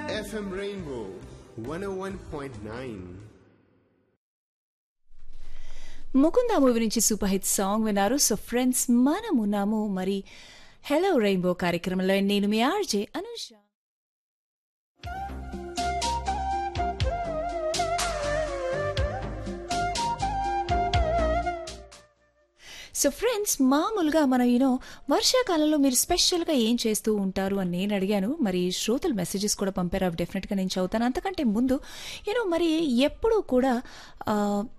FM Rainbow 101.9. Mukunda movie నుంచి super hit song విన్నారు so friends మనం ఉన్నాము మరి హలో రెయిన్బో కార్యక్రమంలో నేను మీ ఆర్జే అనుష సో ఫ్రెండ్స్ మామూలుగా మనం యూనో వర్షాకాలంలో మీరు స్పెషల్గా ఏం చేస్తూ ఉంటారు అని నేను అడిగాను మరి శ్రోతలు మెసేజెస్ కూడా పంపారు అవి డెఫినెట్గా నేను చదువుతాను అంతకంటే ముందు యూనో మరి ఎప్పుడూ కూడా ఆ,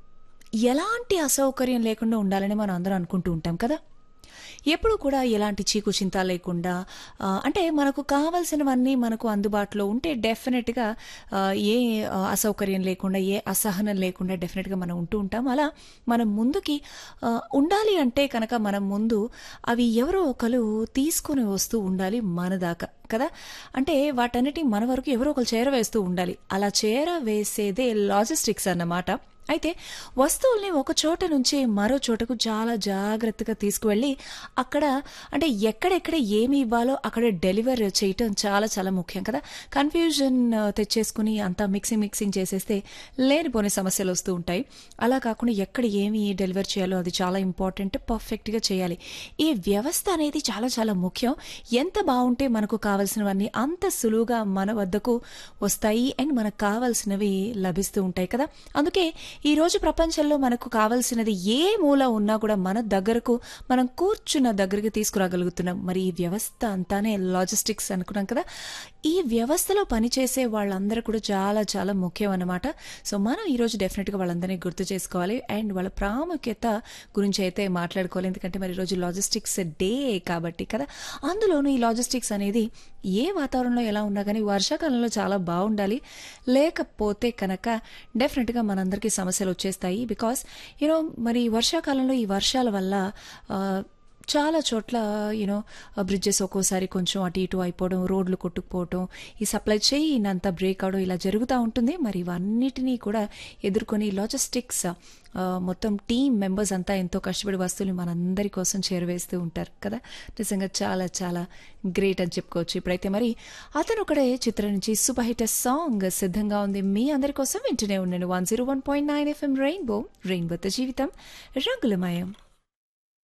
ఎలాంటి అసౌకర్యం లేకుండా ఉండాలని మనం అందరం అనుకుంటూ ఉంటాం కదా ఎప్పుడు కూడా ఎలాంటి చీకు చింత లేకుండా ఆ, అంటే మనకు కావాల్సినవన్నీ మనకు అందుబాటులో ఉంటే డెఫినెట్గా ఆ, ఏ ఆ, అసౌకర్యం లేకుండా ఏ అసహనం లేకుండా డెఫినెట్గా మనం ఉంటూ ఉంటాం అలా మనం ముందుకి ఆ, ఉండాలి అంటే కనుక మనం ముందు అవి ఎవరో ఒకరు తీసుకుని వస్తూ ఉండాలి మన దాకా కదా అంటే వాటన్నిటి మన వరకు ఎవరో ఒకరు చేరవేస్తూ ఉండాలి అలా చేరవేసేదే లాజిస్టిక్స్ అన్నమాట అయితే వస్తువుల్ని ఒక చోట నుంచి మరో చోటకు చాలా జాగ్రత్తగా తీసుకువెళ్ళి అక్కడ అంటే ఎక్కడెక్కడ ఏమి ఇవ్వాలో అక్కడ డెలివర్ చేయటం చాలా చాలా ముఖ్యం కదా కన్ఫ్యూజన్ తెచ్చేసుకుని అంతా మిక్సింగ్ మిక్సింగ్ చేసేస్తే లేనిపోని సమస్యలు వస్తూ ఉంటాయి అలా కాకుండా ఎక్కడ ఏమి డెలివర్ చేయాలో అది చాలా ఇంపార్టెంట్ పర్ఫెక్ట్గా చేయాలి ఈ వ్యవస్థ అనేది చాలా చాలా ముఖ్యం ఎంత బాగుంటే మనకు కావాల్సినవన్నీ అంత సులువుగా మన వద్దకు వస్తాయి అండ్ మనకు కావాల్సినవి లభిస్తూ ఉంటాయి కదా అందుకే ఈ రోజు ప్రపంచంలో మనకు కావాల్సినది ఏ మూల ఉన్నా కూడా మన దగ్గరకు మనం కూర్చున్న దగ్గరికి తీసుకురాగలుగుతున్నాం మరి ఈ వ్యవస్థ అంతానే లాజిస్టిక్స్ అనుకున్నాం కదా ఈ వ్యవస్థలో పనిచేసే వాళ్ళందరూ కూడా చాలా చాలా ముఖ్యం అన్నమాట సో మనం ఈరోజు డెఫినెట్గా వాళ్ళందరినీ గుర్తు చేసుకోవాలి అండ్ వాళ్ళ ప్రాముఖ్యత గురించి అయితే మాట్లాడుకోవాలి ఎందుకంటే మరి ఈరోజు లాజిస్టిక్స్ డే కాబట్టి కదా అందులోనూ ఈ లాజిస్టిక్స్ అనేది ఏ వాతావరణంలో ఎలా ఉన్నా కానీ వర్షాకాలంలో చాలా బాగుండాలి లేకపోతే కనుక డెఫినెట్గా మనందరికీ సమస్యలు వచ్చేస్తాయి బికాస్ యూనో మరి వర్షాకాలంలో ఈ వర్షాల వల్ల ఆ, చాలా చోట్ల యూనో బ్రిడ్జెస్ ఒక్కోసారి కొంచెం అటు ఇటు అయిపోవడం రోడ్లు కొట్టుకుపోవడం ఈ సప్లై చైన్ అంతా బ్రేక్ అవడం ఇలా జరుగుతూ ఉంటుంది మరి ఇవన్నిటినీ కూడా ఎదుర్కొని లాజిస్టిక్స్ ఆ, మొత్తం టీం మెంబర్స్ అంతా ఎంతో కష్టపడి వస్తువులు మనందరి కోసం చేరవేస్తూ ఉంటారు కదా నిజంగా చాలా చాలా గ్రేట్ అని చెప్పుకోవచ్చు ఇప్పుడైతే మరి అతను ఒకడే చిత్రం నుంచి సూపర్ హిట్ సాంగ్ సిద్ధంగా ఉంది మీ అందరి కోసం వింటూనే ఉన్నాను one zero one point nine FM rainbow రెయిన్బోతో జీవితం రంగులమయం